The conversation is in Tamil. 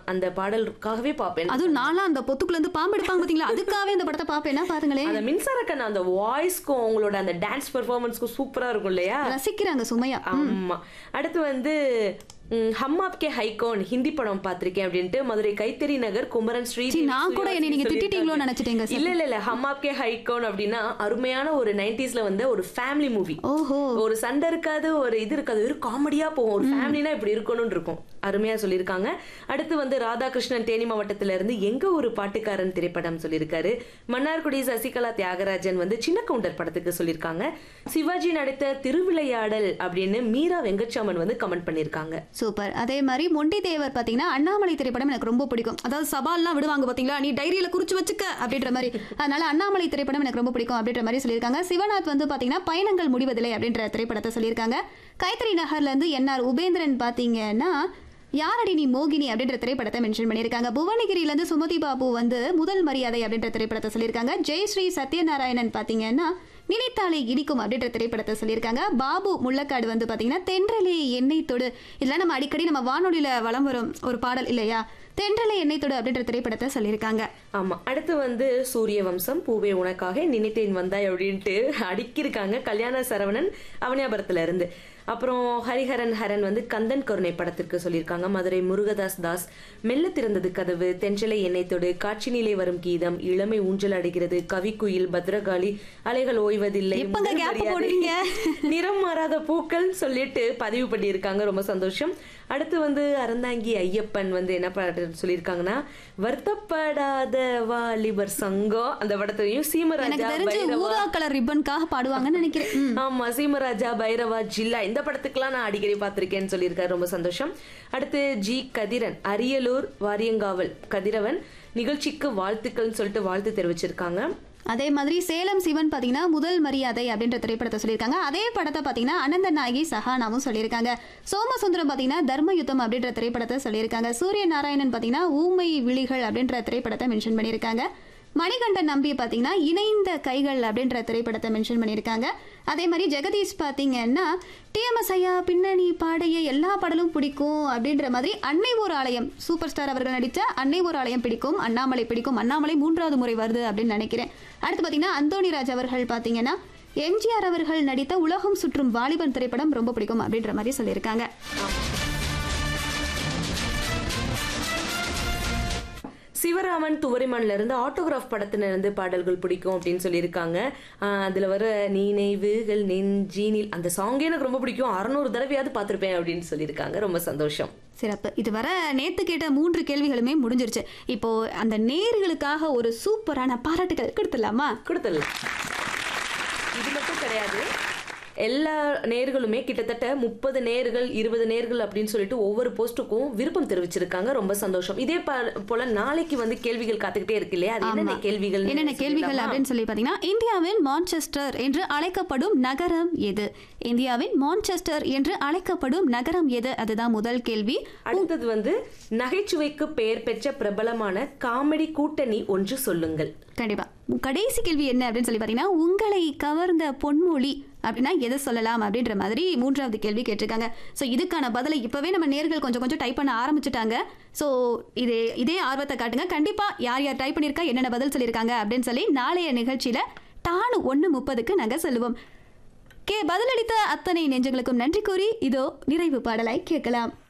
அந்த பாடலுக்காகவே பார்ப்பேன் அதுவும் நான்லாம் அந்த பொத்துக்குள்ள இருந்து பாம்பு எடுப்பாங்க பாத்தீங்களா அதுக்காகவே இந்த படத்தை பாப்பேன்னா பாருங்களேன் அந்த மின்சார கண்ணா அந்த வாய்ஸ்க்கும் அவங்களோட அந்த டான்ஸ் பெர்ஃபார்மன்ஸ்க்கும் சூப்பரா இருக்கும் இல்லையா ரசிக்கிறாங்க சுமையா ஆமா அடுத்து வந்து ம், ஹம் ஆப்கே ஹைகோன் ஹிந்தி படம் பார்த்திருக்கேன் அப்படின்ட்டு மதுரை கைத்தறி நகர் குமரன் ஸ்ரீ சீ, நான் கூட என்னை நீங்க திட்டிட்டீங்களோன்னு நினைச்சிட்டேங்க சார். இல்ல இல்ல இல்ல ஹம் ஆப்கே ஹைகோன் அப்படின்னா அருமையான ஒரு நைன்டிஸ்ல வந்து ஒரு ஃபேமிலி மூவி ஓஹோ ஒரு சண்டை இருக்காது ஒரு இது இருக்காது ஒரு காமெடியா போகும் ஒரு ஃபேமிலினா இப்படி இருக்கணும்னு இருக்கும் அருமையா சொல்லியிருக்காங்க அடுத்து வந்து ராதாகிருஷ்ணன் தேனி மாவட்டத்துல இருந்து எங்க ஒரு பாட்டுக்காரன் திரைப்படம் சொல்லியிருக்காரு மன்னார்குடி சசிகலா தியாகராஜன் வந்து சின்ன கவுண்டர் படத்துக்கு சொல்லியிருக்காங்க சிவாஜி நடித்த திருவிளையாடல் அப்படின்னு மீரா வெங்கட்சாமன் வந்து கமெண்ட் பண்ணியிருக்காங்க சூப்பர் அதே மாதிரி மொண்டி தேவர் பாத்தீங்கன்னா அண்ணாமலை திரைப்படம் எனக்கு ரொம்ப பிடிக்கும் அதாவது சவால்லாம் விடுவாங்க பாத்தீங்களா நீ டைரியில குறிச்சு வச்சுக்க அப்படின்ற மாதிரி அதனால அண்ணாமலை திரைப்படம் எனக்கு ரொம்ப பிடிக்கும் அப்படின்ற மாதிரி சொல்லியிருக்காங்க சிவநாத் வந்து பாத்தீங்கன்னா பயணங்கள் முடிவதில்லை அப்படின்ற திரைப்படத்தை சொல்லியிருக்காங்க கைத்தறி நகர்ல இருந்து என்ஆர் உபேந்திரன் பாத்தீங்கன்னா யாரடி நீ மோகினி அப்படின்ற திரைப்படத்தை மென்ஷன் பண்ணியிருக்காங்க புவனகிரியில இருந்து சுமதி பாபு வந்து முதல் மரியாதை அப்படின்ற திரைப்படத்தை சொல்லியிருக்காங்க ஜெயஸ்ரீ சத்யநாராயணன் பாத்தீங்கன்னா நினைத்தாலே இனிக்கும் அப்படின்ற திரைப்படத்தை சொல்லியிருக்காங்க பாபு முள்ளக்காடு வந்து பாத்தீங்கன்னா தென்றலே எண்ணெய் தொடு இதெல்லாம் நம்ம அடிக்கடி நம்ம வானொலியில வலம் வரும் ஒரு பாடல் இல்லையா தென்றலே எண்ணெய் தொடு அப்படின்ற திரைப்படத்தை சொல்லியிருக்காங்க ஆமா அடுத்து வந்து சூரிய வம்சம் பூவே உனக்காக நினைத்தேன் வந்தாய் அப்படின்ட்டு அடிக்கிருக்காங்க கல்யாண சரவணன் அவனியாபுரத்துல இருந்து அப்புறம் ஹரிஹரன் ஹரன் வந்து கந்தன் கருணை படத்திற்கு சொல்லியிருக்காங்க மதுரை முருகதாஸ் தாஸ் மெல்ல திறந்தது கதவு தென்றலை எண்ணெய் தொடு காட்சினிலே வரும் கீதம் இளமை ஊஞ்சல் அடைகிறது கவிக்குயில் பத்ரகாளி அலைகள் ஓய்வதில்லை எப்பங்க முதல் gap மரியாதை, போடுறீங்க? நிறம் மாறாத பூக்கள் சொல்லிட்டு பதிவு பண்ணியிருக்காங்க ரொம்ப சந்தோஷம் அடுத்து வந்து அறந்தாங்கி ஐயப்பன் வந்து என்ன பாட்டு சொல்லியிருக்காங்கன்னா வருத்தப்படாத வாலிபர் சங்கம் அந்த படத்தையும் எனக்கு சீமராஜா தெரிஞ்சு பைரவா ஊதா கலர் ரிப்பனுக்காக பாடுவாங்கன்னு நினைக்கிறேன் ம். ஆமா சீமராஜா பைரவா ஜில்லா இந்த படத்துக்குலாம் நான் அடிக்கடி பார்த்திருக்கேன்னு சொல்லியிருக்காரு ரொம்ப சந்தோஷம் அடுத்து ஜி கதிரன் அரியலூர் வாரியங்காவல் கதிரவன் நிகழ்ச்சிக்கு வாழ்த்துக்கள்னு சொல்லிட்டு வாழ்த்து தெரிவிச்சிருக்காங்க அதே மாதிரி சேலம் சிவன் பாத்தீங்கன்னா முதல் மரியாதை அப்படின்ற திரைப்படத்தை சொல்லியிருக்காங்க அதே படத்தை பாத்தீங்கன்னா அனந்த நாயகி சஹானாவும் சொல்லியிருக்காங்க சோமசுந்தரம் பாத்தீங்கன்னா தர்ம யுத்தம் அப்படின்ற திரைப்படத்தை சொல்லியிருக்காங்க சூரிய நாராயணன் பாத்தீங்கன்னா ஊமை விழிகள் அப்படின்ற திரைப்படத்தை மென்ஷன் பண்ணியிருக்காங்க மணிகண்டன் நம்பி பாத்தீங்கன்னா இணைந்த கைகள் அப்படின்ற திரைப்படத்தை மென்ஷன் பண்ணியிருக்காங்க அதே மாதிரி ஜெகதீஷ் பாத்தீங்கன்னா டிஎம்எஸ் ஐயா பின்னணி பாடைய எல்லா பாடலும் பிடிக்கும் அப்படின்ற மாதிரி அன்னை ஒரு ஆலயம் சூப்பர் ஸ்டார் அவர்கள் நடித்த அன்னை ஒரு ஆலயம் பிடிக்கும் அண்ணாமலை பிடிக்கும் அண்ணாமலை மூன்றாவது முறை வருது அப்படின்னு நினைக்கிறேன் அடுத்து பாத்தீங்கன்னா அந்தோணி ராஜ் அவர்கள் பாத்தீங்கன்னா எம்ஜிஆர் அவர்கள் நடித்த உலகம் சுற்றும் வாலிபன் திரைப்படம் ரொம்ப பிடிக்கும் அப்படின்ற மாதிரி சொல்லியிருக்காங்க சிவராமன் துவரிமன்ல இருந்து ஆட்டோகிராஃப் படத்துல இருந்து பாடல்கள் பிடிக்கும் அப்படின்னு சொல்லியிருக்காங்க ஆஹ் அதுல வர நினைவுகள் நெஞ்சினில் அந்த சாங்கே எனக்கு ரொம்ப பிடிக்கும் அறநூறு தடவையாவது பார்த்திருப்பேன் அப்படின்னு சொல்லியிருக்காங்க ரொம்ப சந்தோஷம் சிறப்பு இதுவரை நேத்து கேட்ட மூன்று கேள்விகளுமே முடிஞ்சிருச்சு இப்போ அந்த நேர்களுக்காக ஒரு சூப்பரான பாராட்டுகள் கொடுத்துடலாமா கொடுத்துடலாம் இது மட்டும் கிடையாது எல்லா நேர்களுமே கிட்டத்தட்ட முப்பது நேர்கள் இருபது நேர்கள் அப்படின்னு சொல்லிட்டு ஒவ்வொரு போஸ்ட்டுக்கும் விருப்பம் தெரிவிச்சிருக்காங்க ரொம்ப சந்தோஷம் இதே ப- போல நாளைக்கு வந்து கேள்விகள் காத்துக்கிட்டே இருக்கு இல்லையா அது என்னென்ன கேள்விகள் என்னென்ன கேள்விகள் அப்படின்னு சொல்லி பார்த்தீங்கன்னா இந்தியாவின் மான்செஸ்டர் என்று அழைக்கப்படும் நகரம் எது இந்தியாவின் மான்செஸ்டர் என்று அழைக்கப்படும் நகரம் எது அதுதான் முதல் கேள்வி அடுத்தது வந்து நகைச்சுவைக்கு பெயர் பெற்ற பிரபலமான காமெடி கூட்டணி ஒன்று சொல்லுங்கள் கண்டிப்பா கடைசி கேள்வி என்ன அப்படின்னு சொல்லி பார்த்தீங்கன்னா உங்களை கவர்ந்த பொன்மொழி அப்படின்னா எதை சொல்லலாம் அப்படின்ற மாதிரி மூன்றாவது கேள்வி கேட்டிருக்காங்க ஸோ இதுக்கான பதிலை இப்போவே நம்ம நேர்கள் கொஞ்சம் கொஞ்சம் டைப் பண்ண ஆரம்பிச்சுட்டாங்க ஸோ இதே இதே ஆர்வத்தை காட்டுங்க கண்டிப்பாக யார் யார் டைப் பண்ணியிருக்கா என்னென்ன பதில் சொல்லியிருக்காங்க அப்படின்னு சொல்லி நாளைய நிகழ்ச்சியில் டானு ஒன்று முப்பதுக்கு நாங்கள் சொல்லுவோம் கே பதிலளித்த அத்தனை நெஞ்சங்களுக்கும் நன்றி கூறி இதோ நிறைவு பாடலாய் கேட்கலாம்